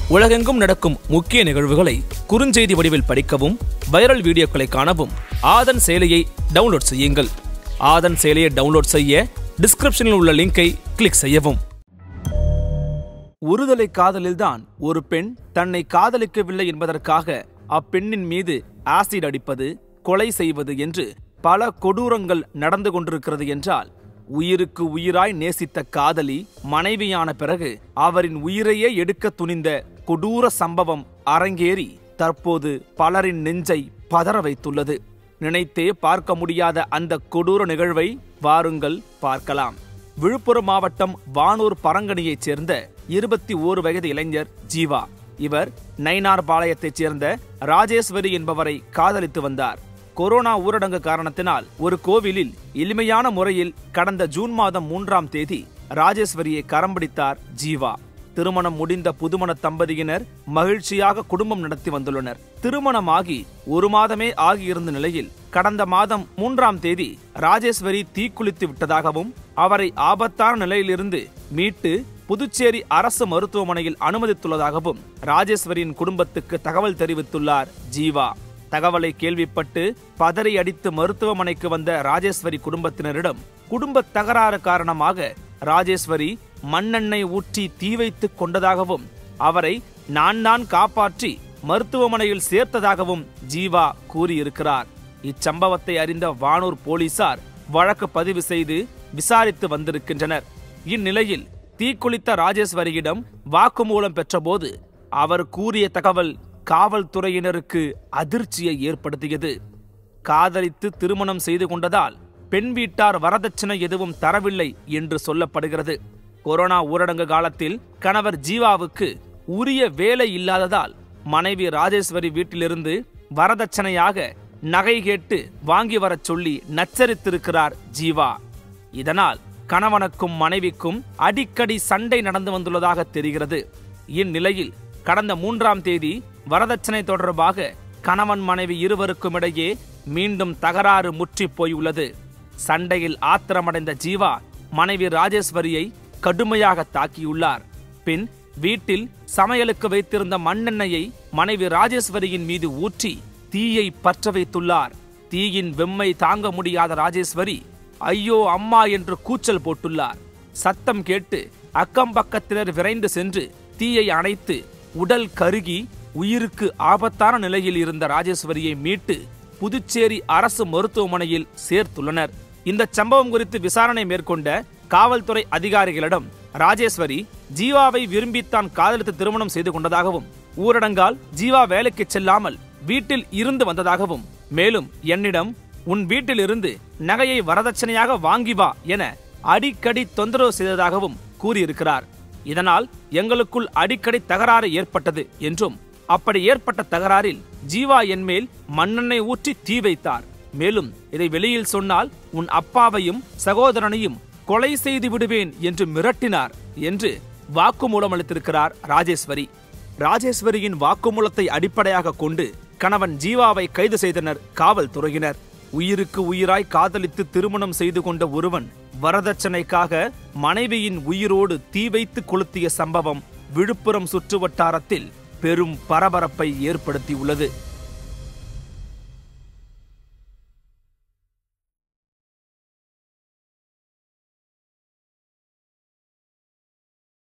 உலகெங்கும் நடக்கும் முக்கிய நிகழ்வுகளை குறுஞ்செய்தி வடிவில் படிக்கவும் வைரல் வீடியோக்களை காணவும் ஆதன் செயலியை டவுன்லோட் செய்யுங்கள் ஆதன் செயலியை டவுன்லோட் செய்ய டிஸ்கிரிப்ஷனில் உள்ள லிங்கை கிளிக் செய்யவும் ஒருதலை காதலில்தான் ஒரு பெண் தன்னை காதலிக்கவில்லை என்பதற்காக அப்பெண்ணின் மீது ஆசிட் அடிப்பது கொலை செய்வது என்று பல கொடூரங்கள் நடந்து கொண்டிருக்கிறது என்றால் உயிருக்கு உயிராய் நேசித்த காதலி மனைவியான பிறகு அவரின் உயிரையே எடுக்க துணிந்த கொடூர சம்பவம் அரங்கேறி தற்போது பலரின் நெஞ்சை பதற வைத்துள்ளது நினைத்தே பார்க்க முடியாத அந்த கொடூர நிகழ்வை வாருங்கள் பார்க்கலாம் விழுப்புரம் மாவட்டம் வானூர் பரங்கனியைச் சேர்ந்த இருபத்தி ஓரு வயது இளைஞர் ஜீவா இவர் நைனார் பாளையத்தைச் சேர்ந்த ராஜேஸ்வரி என்பவரை காதலித்து வந்தார் கொரோனா ஊரடங்கு காரணத்தினால் ஒரு கோவிலில் எளிமையான முறையில் கடந்த ஜூன் மாதம் மூன்றாம் தேதி ராஜேஸ்வரியை கரம் பிடித்தார் ஜீவா திருமணம் முடிந்த புதுமண தம்பதியினர் மகிழ்ச்சியாக குடும்பம் நடத்தி வந்துள்ளனர் திருமணமாகி ஒரு மாதமே ஆகியிருந்த நிலையில் கடந்த மாதம் மூன்றாம் தேதி ராஜேஸ்வரி தீக்குளித்து விட்டதாகவும் அவரை ஆபத்தான நிலையிலிருந்து மீட்டு புதுச்சேரி அரசு மருத்துவமனையில் அனுமதித்துள்ளதாகவும் ராஜேஸ்வரியின் குடும்பத்துக்கு தகவல் தெரிவித்துள்ளார் ஜீவா தகவலை கேள்விப்பட்டு பதறி அடித்து மருத்துவமனைக்கு வந்த ராஜேஸ்வரி குடும்பத்தினரிடம் குடும்ப தகராறு காரணமாக ராஜேஸ்வரி மண்ணெண்ணெய் ஊற்றி தீ வைத்துக் கொண்டதாகவும் அவரை நான் தான் காப்பாற்றி மருத்துவமனையில் சேர்த்ததாகவும் ஜீவா கூறியிருக்கிறார் இச்சம்பவத்தை அறிந்த வானூர் போலீசார் வழக்கு பதிவு செய்து விசாரித்து வந்திருக்கின்றனர் இந்நிலையில் தீக்குளித்த ராஜேஸ்வரியிடம் வாக்குமூலம் பெற்றபோது அவர் கூறிய தகவல் காவல்துறையினருக்கு அதிர்ச்சியை ஏற்படுத்தியது காதலித்து திருமணம் செய்து கொண்டதால் பெண் வீட்டார் வரதட்சணை எதுவும் தரவில்லை என்று சொல்லப்படுகிறது கொரோனா ஊரடங்கு காலத்தில் கணவர் ஜீவாவுக்கு உரிய வேலை இல்லாததால் மனைவி ராஜேஸ்வரி வீட்டிலிருந்து வரதட்சணையாக நகை கேட்டு வாங்கி வரச் சொல்லி நச்சரித்திருக்கிறார் ஜீவா இதனால் கணவனுக்கும் மனைவிக்கும் அடிக்கடி சண்டை நடந்து வந்துள்ளதாக தெரிகிறது இந்நிலையில் கடந்த மூன்றாம் தேதி வரதட்சணை தொடர்பாக கணவன் மனைவி இருவருக்கும் இடையே மீண்டும் தகராறு முற்றி போயுள்ளது சண்டையில் ஆத்திரமடைந்த ஜீவா மனைவி ராஜேஸ்வரியை கடுமையாக தாக்கியுள்ளார் பின் வீட்டில் சமையலுக்கு வைத்திருந்த மண்ணெண்ணெயை மனைவி ராஜேஸ்வரியின் மீது ஊற்றி தீயை பற்ற வைத்துள்ளார் தீயின் வெம்மை தாங்க முடியாத ராஜேஸ்வரி ஐயோ அம்மா என்று கூச்சல் போட்டுள்ளார் சத்தம் கேட்டு அக்கம் பக்கத்தினர் விரைந்து சென்று தீயை அணைத்து உடல் கருகி உயிருக்கு ஆபத்தான நிலையில் இருந்த ராஜேஸ்வரியை மீட்டு புதுச்சேரி அரசு மருத்துவமனையில் சேர்த்துள்ளனர் இந்த சம்பவம் குறித்து விசாரணை மேற்கொண்ட காவல்துறை அதிகாரிகளிடம் ராஜேஸ்வரி ஜீவாவை விரும்பித்தான் காதலித்து திருமணம் செய்து கொண்டதாகவும் ஊரடங்கால் ஜீவா வேலைக்கு செல்லாமல் வீட்டில் இருந்து வந்ததாகவும் மேலும் என்னிடம் உன் வீட்டிலிருந்து நகையை வரதட்சணையாக வாங்கி வா என அடிக்கடி தொந்தரவு செய்ததாகவும் கூறியிருக்கிறார் இதனால் எங்களுக்குள் அடிக்கடி தகராறு ஏற்பட்டது என்றும் அப்படி ஏற்பட்ட தகராறில் ஜீவா என்மேல் மண்ணெண்ணெய் ஊற்றி தீ வைத்தார் மேலும் இதை வெளியில் சொன்னால் உன் அப்பாவையும் சகோதரனையும் கொலை செய்து விடுவேன் என்று மிரட்டினார் என்று வாக்குமூலம் அளித்திருக்கிறார் ராஜேஸ்வரி ராஜேஸ்வரியின் வாக்குமூலத்தை அடிப்படையாக கொண்டு கணவன் ஜீவாவை கைது செய்தனர் காவல்துறையினர் உயிருக்கு உயிராய் காதலித்து திருமணம் செய்து கொண்ட ஒருவன் வரதட்சணைக்காக மனைவியின் உயிரோடு தீ வைத்து கொளுத்திய சம்பவம் விழுப்புரம் சுற்றுவட்டாரத்தில் பெரும் பரபரப்பை ஏற்படுத்தியுள்ளது